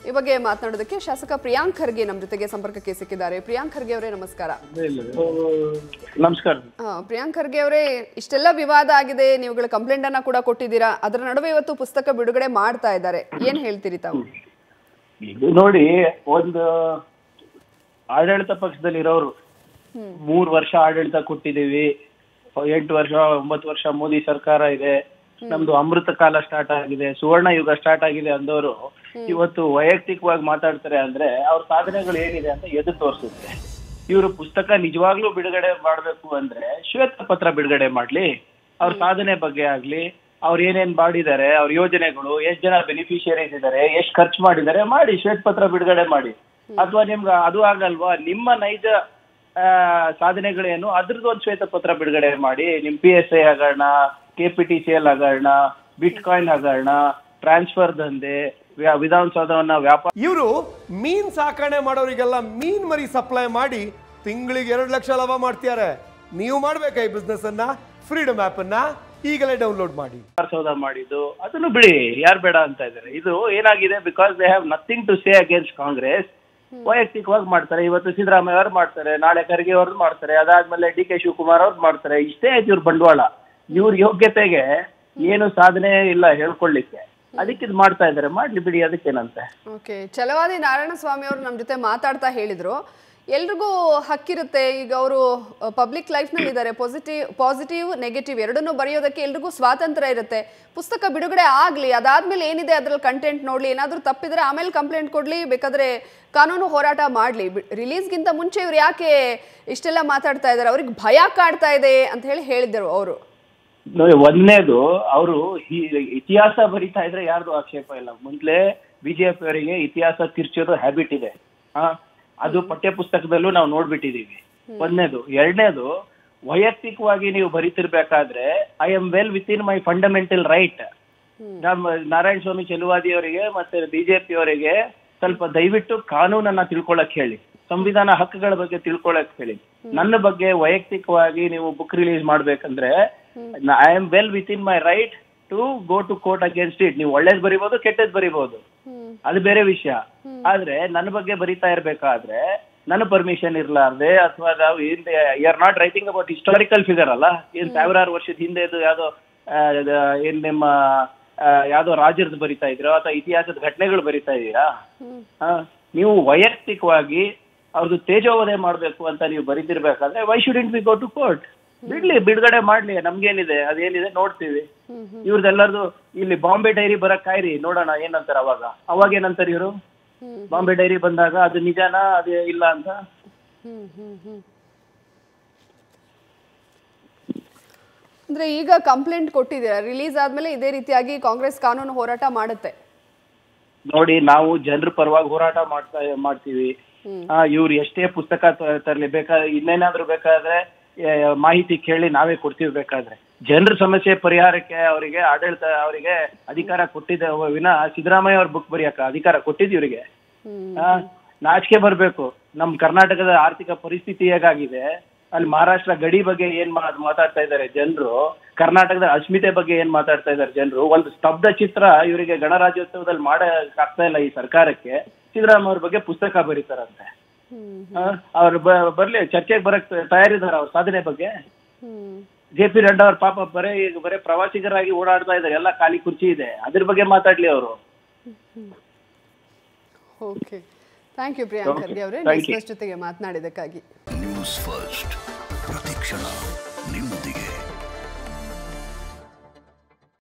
ಈ ಬಗ್ಗೆ ಮಾತನಾಡೋದಕ್ಕೆ ಶಾಸಕ ಪ್ರಿಯಾಂಕ್ ಖರ್ಗೆ ನಮ್ಮ ಜೊತೆಗೆ ಸಂಪರ್ಕಕ್ಕೆ ಸಿಕ್ಕಿದ್ದಾರೆ ಪ್ರಿಯಾಂಕ್ ಖರ್ಗೆ ಅವರೇ ನಮಸ್ಕಾರ ನಮಸ್ಕಾರ ಆ, ಪ್ರಿಯಾಂಕ್ ಖರ್ಗೆ ಅವರೇ ಇಷ್ಟೆಲ್ಲ ವಿವಾದ ಆಗಿದೆ ನೀವುಗಳು ಕಂಪ್ಲೇಂಟ್ ಅನ್ನ ಕೂಡ ಕೊಟ್ಟಿದ್ದೀರಾ ಅದರ ನಡುವೆ ಇವತ್ತು ಪುಸ್ತಕ ಬಿಡುಗಡೆ ಮಾಡ್ತಾ ಇದ್ದಾರೆ ಏನ್ ಹೇಳ್ತೀರಿ ತಾವು ಇದು ನೋಡಿ ಒಂದು ಆಡಳಿತ ಪಕ್ಷದಲ್ಲಿ ಇರೋರು ಮೂರ್ ವರ್ಷ ಆಡಳಿತ ಕೊಟ್ಟಿದೀವಿ ಎಂಟು ವರ್ಷ ಒಂಬತ್ತು ವರ್ಷ ಮೋದಿ ಸರ್ಕಾರ ಇದೆ ನಮ್ದು ಅಮೃತ ಕಾಲ ಸ್ಟಾರ್ಟ್ ಆಗಿದೆ ಸುವರ್ಣ ಯುಗ ಸ್ಟಾರ್ಟ್ ಆಗಿದೆ ಅಂದವರು ಇವತ್ತು ವೈಯಕ್ತಿಕವಾಗಿ ಮಾತಾಡ್ತಾರೆ ಅಂದ್ರೆ ಅವ್ರ ಸಾಧನೆಗಳು ಏನಿದೆ ಅಂತ ಎದು ತೋರಿಸುತ್ತೆ ಇವರು ಪುಸ್ತಕ ನಿಜವಾಗ್ಲೂ ಬಿಡುಗಡೆ ಮಾಡ್ಬೇಕು ಅಂದ್ರೆ ಶ್ವೇತ ಪತ್ರ ಬಿಡುಗಡೆ ಮಾಡ್ಲಿ ಅವ್ರ ಸಾಧನೆ ಬಗ್ಗೆ ಆಗ್ಲಿ ಅವ್ರು ಏನೇನ್ ಮಾಡಿದ್ದಾರೆ ಅವ್ರ ಯೋಜನೆಗಳು ಎಷ್ಟ್ ಜನ ಬೆನಿಫಿಷಿಯರೀಸ್ ಇದಾರೆ ಎಷ್ಟ್ ಖರ್ಚು ಮಾಡಿದ್ದಾರೆ ಮಾಡಿ ಶ್ವೇತ ಪತ್ರ ಬಿಡುಗಡೆ ಮಾಡಿ ಅಥವಾ ನಿಮ್ಗೆ ಅದು ಆಗಲ್ವಾ ನಿಮ್ಮ ನೈಜ ಆ, ಸಾಧನೆಗಳೇನು ಅದ್ರದ್ದು ಒಂದು ಶ್ವೇತ ಪತ್ರ ಬಿಡುಗಡೆ ಮಾಡಿ ನಿಮ್ ಪಿ ಎಸ್ ಐ ಹಗರಣ K P T C L ಹಗರಣ ಬಿಟ್ ಕಾಯಿನ್ ಹಗರಣ ಟ್ರಾನ್ಸ್ಫರ್ ದಂಧೆ ವ್ಯಾ- ವಿಧಾನಸೌಧವನ್ನ ವ್ಯಾಪಾರ ಇವರು ಮೀನ್ ಸಾಕಣೆ ಮಾಡೋರಿಗೆಲ್ಲ ಮೀನ್ ಮರಿ ಸಪ್ಲೈ ಮಾಡಿ ತಿಂಗಳಿಗೆ ಎರಡು ಲಕ್ಷ ಲಾಭ ಮಾಡ್ತಿದ್ದಾರೆ ನೀವು ಮಾಡ್ಬೇಕಾ ಈ ಬಿಸ್ನೆಸ್ ಅನ್ನ ಫ್ರೀಡಮ್ ಆಪ್ ಅನ್ನ ಈಗಲೇ ಡೌನ್ಲೋಡ್ ಮಾಡಿ ಸೌಧ ಮಾಡಿದ್ದು ಅದನ್ನು ಬಿಡಿ ಯಾರು ಬೇಡ ಅಂತ ಇದ್ದಾರೆ ಇದು ಏನಾಗಿದೆ because they have nothing to say against Congress ವೈಯಕ್ತಿಕವಾಗಿ ಮಾಡ್ತಾರೆ ಇವತ್ತು ಸಿದ್ದರಾಮಯ್ಯ ಅವ್ರು ಮಾಡ್ತಾರೆ ನಾಳೆ ಖರ್ಗೆ ಅವ್ರು ಮಾಡ್ತಾರೆ ಅದಾದ್ಮೇಲೆ ಡಿ ಕೆ ಶಿವಕುಮಾರ್ ಅವ್ರು ಮಾಡ್ತಾರೆ ಇಷ್ಟೇ ಆಯ್ತು ಇವ್ರ ಬಂಡವಾಳ ಇವ್ರ ಯೋಗ್ಯತೆಗೆ ಏನು ಸಾಧನೆ ಇಲ್ಲ ಹೇಳ್ಕೊಳ್ಳಿಕ್ಕೆ ಅದಕ್ಕೆ ಇದು ಮಾಡ್ತಾ ಇದ್ದಾರೆ ಮಾಡ್ಲಿ ಬಿಡಿ ಅದಕ್ಕೇನಂತೆ ಓಕೆ ಛಲವಾದಿ ನಾರಾಯಣ ಸ್ವಾಮಿ ಅವರು ನಮ್ಮ ಜೊತೆ ಮಾತಾಡ್ತಾ ಹೇಳಿದ್ರು ಎಲ್ರಿಗೂ ಹಕ್ಕಿರುತ್ತೆ ಈಗ ಅವರು ಪಬ್ಲಿಕ್ ಲೈಫ್ನಲ್ಲಿ ಇದ್ದಾರೆ ಪಾಸಿಟಿವ್ ಪಾಸಿಟಿವ್ ನೆಗೆಟಿವ್ ಎರಡನ್ನೂ ಬರೆಯೋದಕ್ಕೆ ಎಲ್ರಿಗೂ ಸ್ವಾತಂತ್ರ್ಯ ಇರುತ್ತೆ ಪುಸ್ತಕ ಬಿಡುಗಡೆ ಆಗಲಿ ಅದಾದ್ಮೇಲೆ ಏನಿದೆ ಅದ್ರಲ್ಲಿ ಕಂಟೆಂಟ್ ನೋಡಲಿ ಏನಾದರೂ ತಪ್ಪಿದ್ರೆ ಆಮೇಲೆ ಕಂಪ್ಲೇಂಟ್ ಕೊಡಲಿ ಬೇಕಾದ್ರೆ ಕಾನೂನು ಹೋರಾಟ ಮಾಡಲಿ ರಿಲೀಸ್ಗಿಂತ ಮುಂಚೆ ಇವ್ರು ಯಾಕೆ ಇಷ್ಟೆಲ್ಲ ಮಾತಾಡ್ತಾ ಇದ್ದಾರೆ ಅವ್ರಿಗೆ ಭಯ ಕಾಡ್ತಾ ಇದೆ ಅಂತ ಹೇಳಿ ಹೇಳಿದ್ದರು ಅವರು ನೋಡಿ ಒಂದನೇದು ಅವರು ಇತಿಹಾಸ ಬರಿತಾ ಇದ್ರೆ ಯಾರ್ದು ಆಕ್ಷೇಪ ಇಲ್ಲ ಮೊದ್ಲೇ ಬಿಜೆಪಿ ಅವರಿಗೆ ಇತಿಹಾಸ ತಿರ್ಚೋದು ಹ್ಯಾಬಿಟ್ ಇದೆ ಆ ಅದು ಪಠ್ಯ ಪುಸ್ತಕದಲ್ಲೂ ನಾವು ನೋಡ್ಬಿಟ್ಟಿದೀವಿ ಒಂದನೇದು ಎರಡನೇದು ವೈಯಕ್ತಿಕವಾಗಿ ನೀವು ಬರಿತಿರ್ಬೇಕಾದ್ರೆ I am well within my fundamental right ನಮ್ಮ ನಾರಾಯಣ ಸ್ವಾಮಿ ಚೆಲುವಾದಿ ಅವರಿಗೆ ಮತ್ತೆ ಬಿಜೆಪಿ ಅವರಿಗೆ ಸ್ವಲ್ಪ ದಯವಿಟ್ಟು ಕಾನೂನನ್ನ ತಿಳ್ಕೊಳಕ್ ಹೇಳಿ ಸಂವಿಧಾನ ಹಕ್ಕುಗಳ ಬಗ್ಗೆ ತಿಳ್ಕೊಳಕ್ ಹೇಳಿ ನನ್ನ ಬಗ್ಗೆ ವೈಯಕ್ತಿಕವಾಗಿ ನೀವು ಬುಕ್ ರಿಲೀಸ್ ಮಾಡ್ಬೇಕಂದ್ರೆ I am well within my right to go to court against it ನೀವು ಒಳ್ಳೇದ್ ಬರಿಬಹುದು ಕೆಟ್ಟದ್ ಬರಿಬಹುದು ಅದು ಬೇರೆ ವಿಷಯ ಆದ್ರೆ ನನ್ನ ಬಗ್ಗೆ ಬರಿತಾ ಇರ್ಬೇಕಾದ್ರೆ ನನ್ನ ಪರ್ಮಿಷನ್ ಇರ್ಲಾರ್ದೆ ಅಥವಾ ನಾವು ಹಿಂದೆ you are not writing about historical figure ಅಲ್ಲ ಏನ್ ಸಾವಿರಾರು ವರ್ಷದ ಹಿಂದೆ ಇದು ಯಾವ್ದೋ ಆ, ಇದು ಏನ್ ನಿಮ್ಮ ಆ, ಯಾವ್ದೋ ರಾಜರದ್ದು ಬರಿತಾ ಇದ್ರೋ ಅಥವಾ ಇತಿಹಾಸದ ಘಟನೆಗಳು ಬರಿತಾ ಇದ್ದೀರಾ ಆ, ನೀವು ವೈಯಕ್ತಿಕವಾಗಿ ಅವ್ರದ್ದು ತೇಜೋವಧೆ ಮಾಡ್ಬೇಕು ಅಂತ ನೀವು ಬರೀತಿರ್ಬೇಕಾದ್ರೆ why should be go to court ಬಿಡ್ಲಿ ಬಿಡುಗಡೆ ಮಾಡ್ಲಿ ನಮ್ಗೇನಿದೆ ಅದೇನಿದೆ ನೋಡ್ತೀವಿ ಇವ್ರದ್ದೆಲ್ಲರದು ಇಲ್ಲಿ ಬಾಂಬೆ ಡೈರಿ ಬರಕ್ ಕಾಯ್ರಿ ನೋಡೋಣ ಏನಂತಾರ ಅವಾಗ ಅವಾಗ ಏನಂತಾರ ಇವರು ಬಾಂಬೆ ಡೈರಿ ಬಂದಾಗ ಅದು ನಿಜಾನಾ ಅದು ಇಲ್ಲ ಅಂತ ಅಂದ್ರೆ ಈಗ ಕಂಪ್ಲೇಂಟ್ ಕೊಟ್ಟಿದ್ದೀರಾ ರಿಲೀಸ್ ಆದ್ಮೇಲೆ ಇದೇ ರೀತಿಯಾಗಿ ಕಾಂಗ್ರೆಸ್ ಕಾನೂನು ಹೋರಾಟ ಮಾಡುತ್ತೆ ನೋಡಿ ನಾವು ಜನರ ಪರವಾಗಿ ಹೋರಾಟ ಮಾಡ್ತಾ ಮಾಡ್ತೀವಿ ಆ, ಇವ್ರು ಎಷ್ಟೇ ಪುಸ್ತಕ ತ- ತರ್ಲಿ ಬೇಕಾದ್ರೆ ಇನ್ನೇನಾದ್ರೂ ಬೇಕಾದ್ರೆ ಆ, ಮಾಹಿತಿ ಕೇಳಿ ನಾವೇ ಕೊಡ್ತೀವಿ ಬೇಕಾದ್ರೆ ಜನರ ಸಮಸ್ಯೆ ಪರಿಹಾರಕ್ಕೆ ಅವರಿಗೆ ಆಡಳಿತ ಅವರಿಗೆ ಅಧಿಕಾರ ಕೊಟ್ಟಿದ್ದ ವಿನ ಸಿದ್ದರಾಮಯ್ಯ ಅವ್ರ ಬುಕ್ ಬರೆಯಕ ಅಧಿಕಾರ ಕೊಟ್ಟಿದ್ದು ಇವರಿಗೆ ಆ, ನಾಚಿಕೆ ಬರ್ಬೇಕು ನಮ್ ಕರ್ನಾಟಕದ ಆರ್ಥಿಕ ಪರಿಸ್ಥಿತಿ ಹೇಗಾಗಿದೆ ಅಲ್ಲಿ ಮಹಾರಾಷ್ಟ್ರ ಗಡಿ ಬಗ್ಗೆ ಏನ್ ಮಾ- ಮಾತಾಡ್ತಾ ಇದ್ದಾರೆ ಜನರು ಕರ್ನಾಟಕದ ಅಸ್ಮಿತೆ ಬಗ್ಗೆ ಏನ್ ಮಾತಾಡ್ತಾ ಇದ್ದಾರೆ ಜನರು ಒಂದು ಸ್ತಬ್ಧ ಚಿತ್ರ ಇವರಿಗೆ ಗಣರಾಜ್ಯೋತ್ಸವದಲ್ಲಿ ಮಾಡಕ್ ಆಗ್ತಾ ಇಲ್ಲ ಈ ಸರ್ಕಾರಕ್ಕೆ ಸಿದ್ದರಾಮಯ್ಯ ಅವ್ರ ಬಗ್ಗೆ ಪುಸ್ತಕ ಬರೀತಾರಂತೆ ಆ, ಅವ್ರು ಬ- ಬರ್ಲಿ ಚರ್ಚೆಗೆ ಬರಕ್ ತಯಾರಿದಾರ ಅವ್ರ ಸಾಧನೆ ಬಗ್ಗೆ ಜೆ ಪಿ ನಡ್ಡಾ ಅವ್ರ ಪಾಪ ಬರೇ ಈಗ ಬರೇ ಪ್ರವಾಸಿಗರಾಗಿ ಓಡಾಡ್ತಾ ಇದ್ದಾರೆ ಎಲ್ಲ ಖಾಲಿ ಕುರ್ಚಿ ಇದೆ ಅದ್ರ ಬಗ್ಗೆ ಮಾತಾಡ್ಲಿ ಅವರು okay thank you Priyank Kharge ಅವರೇ Thank you. ನ್ಯೂಸ್ ಜೊತೆಗೆ ಮಾತನಾಡಿದ್ದಕ್ಕಾಗಿ ನ್ಯೂಸ್ ಫಸ್ಟ್ ಪ್ರತಿಕ್ಷಣ ನಿಮ್ಮೊಂದಿಗೆ